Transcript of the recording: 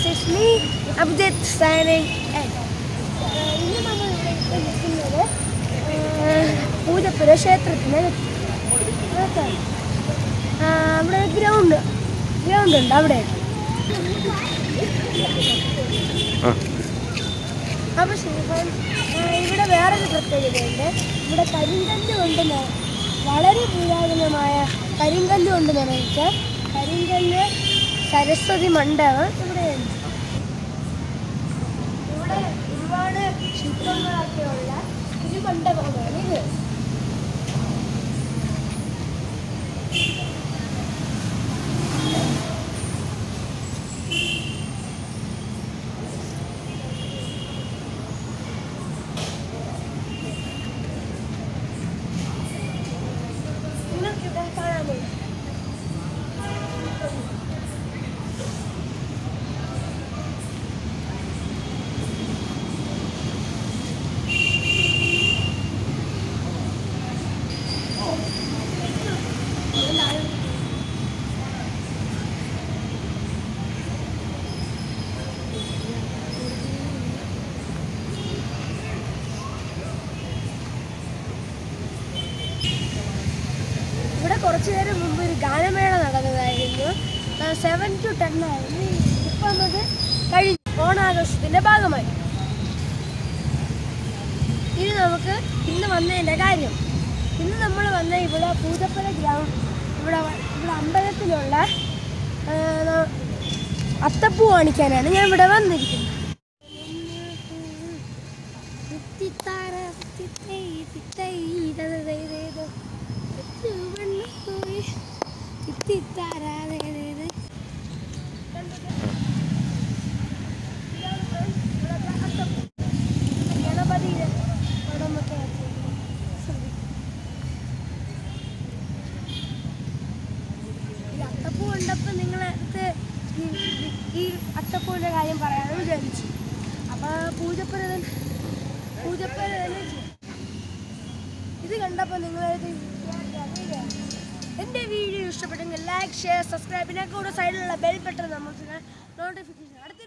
is me, Abdit signing out. ഏഹ് ഇന്ന് നമ്മൾ ഇവിടെ ഇപ്പോൾ നിൽക്കുന്നത് ഏഹ് പൂജപ്പുര ക്ഷേത്രത്തിന് അകത്താണ്. ആഹ് അവിടെ ഗ്രൗണ്ട് ഗ്രൗണ്ട് ഉണ്ട് അവിടെ ആ അപ്പോൾ ശിവൻ ഇവിടെ വേറൊരു പ്രത്യേകതയുണ്ട് ഇവിടെ കരിങ്കല്ല് കൊണ്ട് ന- വളരെ പുരാതനമായ കരിങ്കല്ല് കൊണ്ട് നിർമ്മിച്ച കരിങ്കല്ല് സരസ്വതി മണ്ഡപം ഇവിടെയുണ്ട് ഇവിടെ ഒരുപാട് ശില്പങ്ങളൊക്കെയുള്ള ഒരു മണ്ഡപമാണ് ഇത് നിങ്ങൾക്ക് ഇവിടെ കാണാമോ ഇവിടെ കുറച്ചു നേരം മുമ്പ് ഒരു ഗാനമേള നടന്നതായിരുന്നു സെവൻ ടു ടെൻ ആയിരുന്നു ഇപ്പം അത് കഴിഞ്ഞു ഓണാഘോഷത്തിൻ്റെ ഭാഗമായി ഇനി നമുക്ക് ഇന്ന് വന്നതിൻ്റെ കാര്യം ഇന്ന് നമ്മൾ വന്ന ഇവിടെ പൂതപ്പുര ഗ്രൗണ്ട് ഇവിടെ വ- ഇവിടെ അമ്പലത്തിലുള്ള ആ, ന- അത്തപ്പൂ കാണിക്കാനാണ് ഞാൻ ഇവിടെ വന്നിരിക്കുന്നത് തിത്തിത്താര തിത്തൈ തിത്തൈ ദദദൈദൈദോ. ചുവണ്ണപ്പോയി തിത്തിത്താര ദൈദൈദൈ. കണ്ടില്ലേ? ഇതാണ് friends ഇവിടുത്തെ അത്തപ്പൂ. ഗണപതിയുടെ പടമൊക്കെ വെച്ചിരിക്കുന്നു. ശ്രദ്ധിക്കൂ. ഈ അത്തപ്പൂ കണ്ടപ്പോൾ നിങ്ങളടുത്ത് ഈ ഈ അത്തപ്പൂവിൻ്റെ കാര്യം പറയാമെന്ന് വിചാരിച്ചു അപ്പോൾ പൂജപ്പുര തന്നെ പൂജപ്പുര തന്നെ ചെയ്യും. ഇത് കണ്ടപ്പോൾ നിങ്ങളത് എൻ്റെ വീഡിയോ ഇഷ്ടപ്പെട്ടെങ്കിൽ ലൈക്ക് ഷെയർ സബ്സ്ക്രൈബ് പിന്നെ കൂടെ സൈഡിലുള്ള ബെൽ ബട്ടൺ നമുക്ക് നോട്ടിഫിക്കേഷൻ അടുത്ത